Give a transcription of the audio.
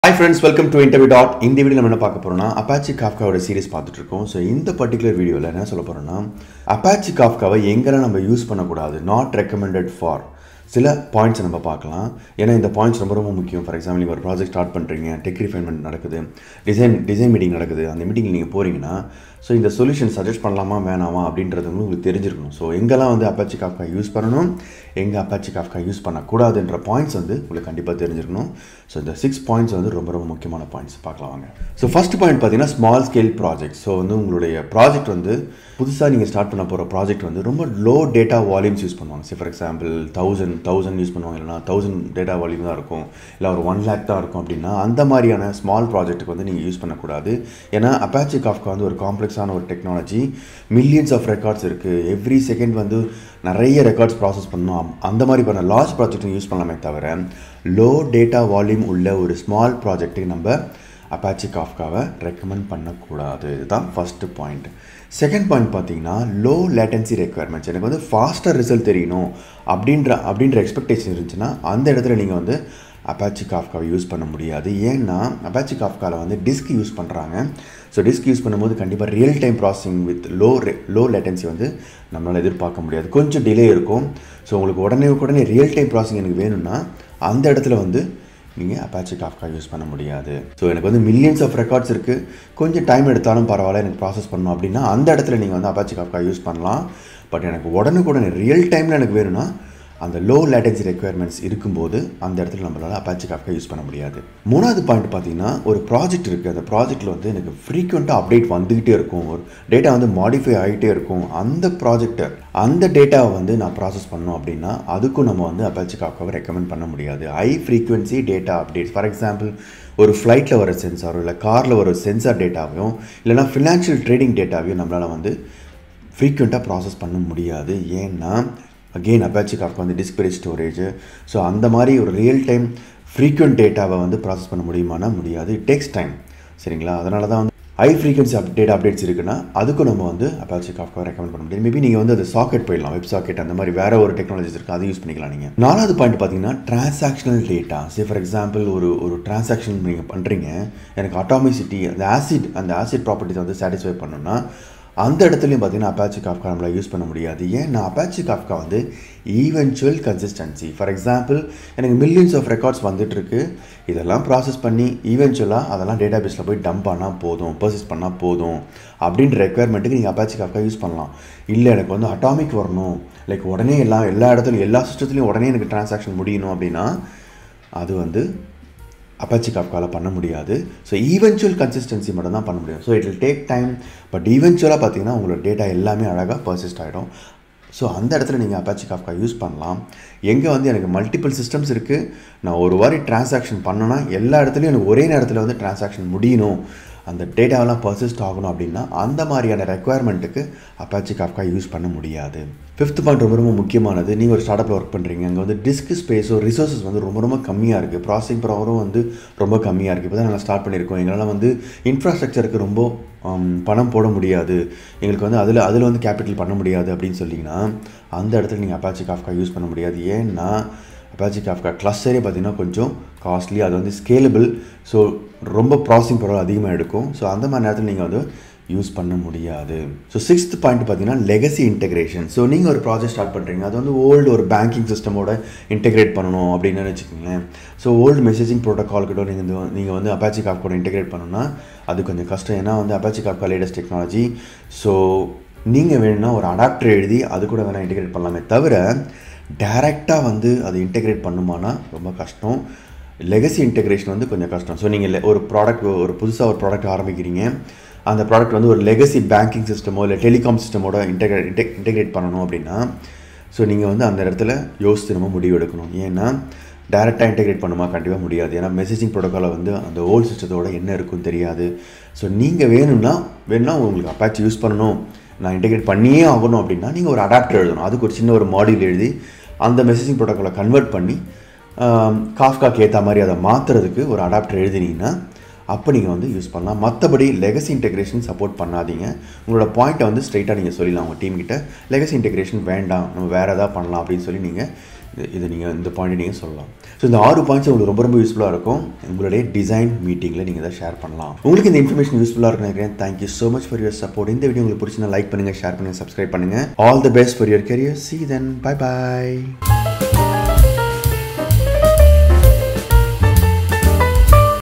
hi friends welcome to interview dot இந்த video நம்ம என்ன பார்க்க போறோம்னா அப்பாச்சி காஃப்காவோட சீரிஸ் பார்த்துட்டு இருக்கோம் ஸோ இந்த பர்டிகுலர் வீடியோவில் என்ன சொல்ல போறோம்னா அப்பாச்சி காஃப்காவை எங்கெல்லாம் நம்ம யூஸ் பண்ணக்கூடாது நாட் ரெக்கமெண்டட் ஃபார் சில பாயிண்ட்ஸ் நம்ம பார்க்கலாம் ஏன்னா இந்த பாயிண்ட்ஸ் ரொம்ப ரொம்ப முக்கியம் ஃபார் எக்ஸாம்பிள் நீங்கள் ஒரு ப்ராஜெக்ட் ஸ்டார்ட் பண்ணுறீங்க டெக் ரிஃபைன்மெண்ட் நடக்குது டிசைன் டிசைன் மீட்டிங் நடக்குது அந்த மீட்டிங்கில் நீங்கள் போகிறீங்கன்னா ஸோ இந்த சொல்யூஷன் சஜஸ்ட் பண்ணலாமா வேணாமா அப்படின்றது வந்து உங்களுக்கு தெரிஞ்சிருக்கணும் ஸோ எங்கெல்லாம் வந்து அப்பாச்சி காஃப்கா யூஸ் பண்ணணும் எங்கே அப்பாச்சி காஃப்கா யூஸ் பண்ணக்கூடாதுன்ற பாயிண்ட்ஸ் வந்து உங்களுக்கு கண்டிப்பாக தெரிஞ்சிருக்கணும் ஸோ இந்த சிக்ஸ் பாயிண்ட்ஸ் வந்து ரொம்ப ரொம்ப முக்கியமான பாயிண்ட்ஸ் பார்க்கலாம் வாங்க ஸோ ஃபஸ்ட் பாயிண்ட் பார்த்தீங்கன்னா ஸ்மால் ஸ்கேல் ப்ராஜெக்ட் ஸோ வந்து உங்களுடைய ப்ராஜெக்ட் வந்து புதுசாக நீங்கள் ஸ்டார்ட் பண்ண போகிற ப்ராஜெக்ட் வந்து ரொம்ப லோ டேட்டா வால்யூம்ஸ் யூஸ் பண்ணுவாங்க say for example thousand thousand use பண்ணுவாங்க இல்லைனா தௌசண்ட் டேட்டா வால்யூம் தான் இருக்கும் இல்லை ஒரு ஒன் லேக் தான் இருக்கும் அப்படின்னா அந்த மாதிரியான ஸ்மால் ப்ராஜெக்ட்டுக்கு வந்து நீங்கள் யூஸ் பண்ணக்கூடாது ஏன்னா அப்பாச்சி காஃப்கா வந்து ஒரு காம்ப்ளெக்ஸான ஒரு டெக்னாலஜி மில்லியன்ஸ் ஆஃப் ரெக்கார்ட்ஸ் இருக்குது எவ்ரி செகண்ட் வந்து நிறைய ரெக்கார்ட்ஸ் ப்ராசஸ் பண்ணணும் அந்த மாதிரி பண்ண லார்ஜ் ப்ராஜெக்ட் யூஸ் பண்ணலாமே தவிர லோ டேட்டா வால்யூம் உள்ள ஒரு ஸ்மால் ப்ராஜெக்ட்டுக்கு நம்ம அப்பாச்சி காஃப்காவை ரெக்கமெண்ட் பண்ணக்கூடாது இதுதான் ஃபஸ்ட்டு பாயிண்ட் செகண்ட் பாயிண்ட் பார்த்தீங்கன்னா லோ லேட்டன்சி ரெக்குயர்மெண்ட்ஸ் எனக்கு வந்து ஃபாஸ்ட்டாக ரிசல்ட் தெரியணும் அப்படின்ற அப்படின்ற எக்ஸ்பெக்டேஷன் இருந்துச்சுன்னா அந்த இடத்துல நீங்கள் வந்து அப்பாச்சி காஃப்காவை யூஸ் பண்ண முடியாது ஏன்னா அப்பாச்சி காஃப்காவில் வந்து டிஸ்க் யூஸ் பண்ணுறாங்க ஸோ டிஸ்க் யூஸ் பண்ணும்போது கண்டிப்பாக real time processing with low low latency வந்து நம்மளால் எதிர்பார்க்க முடியாது கொஞ்சம் டிலே இருக்கும் ஸோ உங்களுக்கு உடனே உடனே ரியல் டைம் ப்ராசஸிங் எனக்கு வேணும்னா அந்த இடத்துல வந்து நீங்கள் அப்பாச்சி காஃப்கா யூஸ் பண்ண முடியாது ஸோ எனக்கு வந்து மில்லியன்ஸ் ஆஃப் ரெக்கார்ட்ஸ் இருக்குது கொஞ்சம் டைம் எடுத்தாலும் பரவாயில்ல எனக்கு ப்ராசஸ் பண்ணணும் அப்படின்னா அந்த இடத்துல நீங்கள் வந்து அப்பாச்சி காஃப்கா யூஸ் பண்ணலாம் பட் எனக்கு உடனுக்குடனே ரியல் டைமில் எனக்கு வேணும்னா அந்த லோ லேட்டன்சி ரெக்குயர்மெண்ட்ஸ் இருக்கும்போது அந்த இடத்துல நம்மளால் அப்பாச்சி காஃப்கா யூஸ் பண்ண முடியாது மூணாவது பாயிண்ட் பார்த்தீங்கன்னா ஒரு ப்ராஜெக்ட் இருக்குது அந்த ப்ராஜெக்ட்டில் வந்து எனக்கு ஃப்ரீக்வெண்ட்டாக அப்டேட் வந்துக்கிட்டே இருக்கும் ஒரு டேட்டா வந்து மாடிஃபை ஆகிட்டே இருக்கும் அந்த ப்ராஜெக்டை அந்த டேட்டாவை வந்து நான் ப்ராசஸ் பண்ணோம் அப்படின்னா அதுக்கும் நம்ம வந்து அப்பாச்சி காஃப்காவை ரெக்கமெண்ட் பண்ண முடியாது high frequency data updates for example ஒரு ஃப்ளைட்டில் வர சென்சாரோ இல்லை காரில் வர சென்சார் டேட்டாவையும் இல்லைனா ஃபினான்ஷியல் ட்ரேடிங் டேட்டாவையும் நம்மளால் வந்து ஃப்ரீக்வெண்ட்டாக ப்ராசஸ் பண்ண முடியாது ஏன்னா அகெயின் அப்பாச்சி காஃப்கா வந்து டிஸ்பிளே ஸ்டோரேஜ் ஸோ அந்த மாதிரி ஒரு ரியல் டைம் ஃப்ரீக்வெண்ட் டேட்டாவை வந்து ப்ராசஸ் பண்ண முடியுமானா முடியாது இட் டேக்ஸ் டைம் சரிங்களா அதனால தான் வந்து ஹை ஃப்ரீக்வன்சி அப்டேட் அப்டேட்ஸ் இருக்குன்னா அதுக்கும் நம்ம வந்து அப்பாச்சி காஃப்கா ரெக்கமெண்ட் பண்ண முடியும் மேபி நீங்கள் வந்து அது சாக்கெட் போயிடலாம் வெப் சாக்கெட் அந்த மாதிரி வேறு ஒரு டெக்னாலஜிஸ் இருக்குது அதை யூஸ் பண்ணிக்கலாம் நீங்கள் நாலாவது பாயிண்ட் பார்த்தீங்கன்னா transactional data say for example ஒரு ஒரு டிரான்சாக்ஷன் நீங்கள் பண்ணுறீங்க எனக்கு அட்டாமிசிட்டி அந்த ஆசிட் அந்த ஆசிட் ப்ராப்பர்ட்டிஸ் வந்து சாட்டிஸ்ஃபை பண்ணணும்னா அந்த இடத்துலையும் பார்த்தீங்கன்னா அப்பாச்சி காஃப்கா நம்மளால் யூஸ் பண்ண முடியாது ஏன்னா அப்பாச்சி காஃப்கா வந்து ஈவென்ச்சுவல் கன்சிஸ்டன்சி ஃபார் எக்ஸாம்பிள் எனக்கு மில்லியன்ஸ் ஆஃப் ரெக்கார்ட்ஸ் வந்துட்டுருக்கு இதெல்லாம் ப்ராசஸ் பண்ணி ஈவென்ச்சுவலாக அதெல்லாம் டேட்டா பேஸில் போய் டம்ப் பண்ணால் போதும் பர்சஸ் பண்ணால் போதும் அப்படின்ற ரெக்குயர்மெண்ட்டுக்கு நீங்கள் அப்பாச்சி காஃப்கா யூஸ் பண்ணலாம் இல்லை எனக்கு வந்து அட்டாமிக் வரணும் லைக் உடனே எல்லா எல்லா இடத்துலையும் எல்லா சிஸ்டத்துலையும் உடனே எனக்கு டிரான்சாக்ஷன் முடியணும் அப்படின்னா அது வந்து அப்பாச்சி காஃப்காவில் பண்ண முடியாது ஸோ ஈவென்ச்சுவல் கன்சிஸ்டன்சி மட்டும் தான் பண்ண முடியும் so it will take time but ஈவென்ச்சுவலாக பார்த்தீங்கன்னா உங்களோட டேட்டா எல்லாமே அழகாக பர்சிஸ்ட் ஆகிடும் ஸோ அந்த இடத்துல நீங்கள் அப்பாச்சி காஃப்கா யூஸ் பண்ணலாம் எங்கே வந்து எனக்கு மல்டிபிள் சிஸ்டம்ஸ் இருக்குது நான் ஒரு வாரி டிரான்சாக்ஷன் பண்ணோன்னா எல்லா இடத்துலையும் எனக்கு ஒரே நேரத்தில் வந்து டிரான்சாக்ஷன் முடியணும் அந்த டேட்டாவெல்லாம் பர்சிஸ்ட் ஆகணும் அப்படின்னா அந்த மாதிரியான ரெக்குவயர்மெண்ட்டுக்கு அப்பாச்சி காஃப்கா யூஸ் பண்ண முடியாது ஃபிஃப்த் பாயிண்ட் ரொம்ப ரொம்ப முக்கியமானது நீங்கள் ஒரு ஸ்டார்ட் அப்பில் ஒர்க் பண்ணுறீங்க அங்கே வந்து டிஸ்க் ஸ்பேஸோ ரிசோர்ஸஸ் வந்து ரொம்ப ரொம்ப கம்மியாக இருக்குது ப்ராசஸிங் பவரும் வந்து ரொம்ப கம்மியாக இருக்குது இப்போ தான் நாங்கள் ஸ்டார்ட் பண்ணியிருக்கோம் எங்களால் வந்து இன்ஃப்ராஸ்ட்ரக்சருக்கு ரொம்ப பணம் போட முடியாது எங்களுக்கு வந்து அதில் அதில் வந்து கேபிட்டல் பண்ண முடியாது அப்படின்னு சொல்லிங்கன்னா அந்த இடத்துல நீங்கள் அப்பாச்சி காஃப்கா யூஸ் பண்ண முடியாது ஏன்னா அப்பாச்சி காஃப்கா கிளஸ்டரே பார்த்திங்கன்னா கொஞ்சம் காஸ்ட்லி அது வந்து ஸ்கேலபிள் ஸோ ரொம்ப ப்ராசஸிங் பவர் அதிகமாக எடுக்கும் ஸோ அந்த மாதிரி நேரத்தில் நீங்கள் வந்து யூஸ் பண்ண முடியாது ஸோ சிக்ஸ்த் பாயிண்ட் பார்த்தீங்கன்னா லெகசி இன்டெகிரேஷன் ஸோ நீங்கள் ஒரு ப்ராஜெக்ட் ஸ்டார்ட் பண்ணுறீங்க அது வந்து ஓல்டு ஒரு பேங்கிங் சிஸ்டமோட இன்டெகிரேட் பண்ணணும் அப்படின்னு வச்சுக்கோங்களேன் ஸோ ஓல்டு மெசேஜிங் ப்ரோட்டோகால் கிட்ட நீங்கள் நீங்கள் வந்து அப்பாச்சி காஃப் கூட இன்டெகிரேட் பண்ணணும்னா அது கொஞ்சம் கஷ்டம் ஏன்னா வந்து Apache Kafka latest technology so நீங்கள் வேணும்னா ஒரு அடாப்டர் எழுதி அது கூட வேணால் இன்டெகிரேட் பண்ணலாமே தவிர டேரெக்டாக வந்து அது இன்டெகிரேட் பண்ணுமானா ரொம்ப கஷ்டம் லெகசி இன்டெகிரேஷன் வந்து கொஞ்சம் கஷ்டம் ஸோ நீங்கள் ஒரு ப்ராடக்ட் ஒரு புதுசாக ஒரு ப்ராடக்ட் ஆரம்பிக்கிறீங்க அந்த ப்ராடக்ட் வந்து ஒரு லெகசி பேங்கிங் சிஸ்டமோ இல்லை டெலிகாம் சிஸ்டமோட இன்டெகிரேட் இன்டெ இன்டெகிரேட் பண்ணணும் அப்படின்னா ஸோ நீங்கள் வந்து அந்த இடத்துல யோசித்து நம்ம முடிவு எடுக்கணும் ஏன்னா டேரெக்டாக இன்டெகிரேட் பண்ணுமா கண்டிப்பாக முடியாது ஏன்னா மெசேஜிங் ப்ரோட்டோக்காலில் வந்து அந்த ஓல்டு சிஸ்டத்தோட என்ன இருக்குன்னு தெரியாது ஸோ நீங்கள் வேணும்னா வேணும்னா உங்களுக்கு அப்பாச்சி யூஸ் பண்ணணும் நான் இன்டெகிரேட் பண்ணியே ஆகணும் அப்படின்னா நீங்கள் ஒரு அடாப்டர் எழுதணும் அதுக்கு ஒரு சின்ன ஒரு மாடியூல் எழுதி அந்த மெசேஜிங் ப்ரோட்டோக்காலை கன்வெர்ட் பண்ணி காஃப்காக்கு ஏற்ற மாதிரி அதை மாற்றுறதுக்கு ஒரு அடாப்டர் எழுதினீங்கன்னா அப்போ நீங்கள் வந்து யூஸ் பண்ணலாம் மற்றபடி லெகசி இன்டெகிரேஷன் சப்போர்ட் பண்ணாதீங்க உங்களோட பாயிண்ட்டை வந்து ஸ்ட்ரைட்டாக நீங்கள் சொல்லிடலாம் உங்கள் டீம் கிட்ட லெகசி இன்டெகிரேஷன் வேண்டாம் நம்ம வேறு எதாவது பண்ணலாம் அப்படின்னு சொல்லி நீங்கள் இது- இது நீங்கள் இந்த பாயிண்ட் நீங்கள் சொல்லலாம் ஸோ இந்த ஆறு பாயிண்ட்ஸ் உங்களுக்கு ரொம்ப ரொம்ப யூஸ்ஃபுல்லாக இருக்கும் உங்களுடைய டிசைன் மீட்டிங்கில் நீங்கள் இதை ஷேர் பண்ணலாம் உங்களுக்கு இந்த இன்ஃபர்மேஷன் யூஸ்ஃபுல்லாக இருக்குன்னு நினைக்கிறேன் thank you so much for your support இந்த வீடியோ உங்களுக்கு பிடிச்சிருந்தா லைக் பண்ணுங்கள் ஷேர் பண்ணுங்கள் சப்ஸ்கிரைப் பண்ணுங்கள் all the best for your career see then bye bye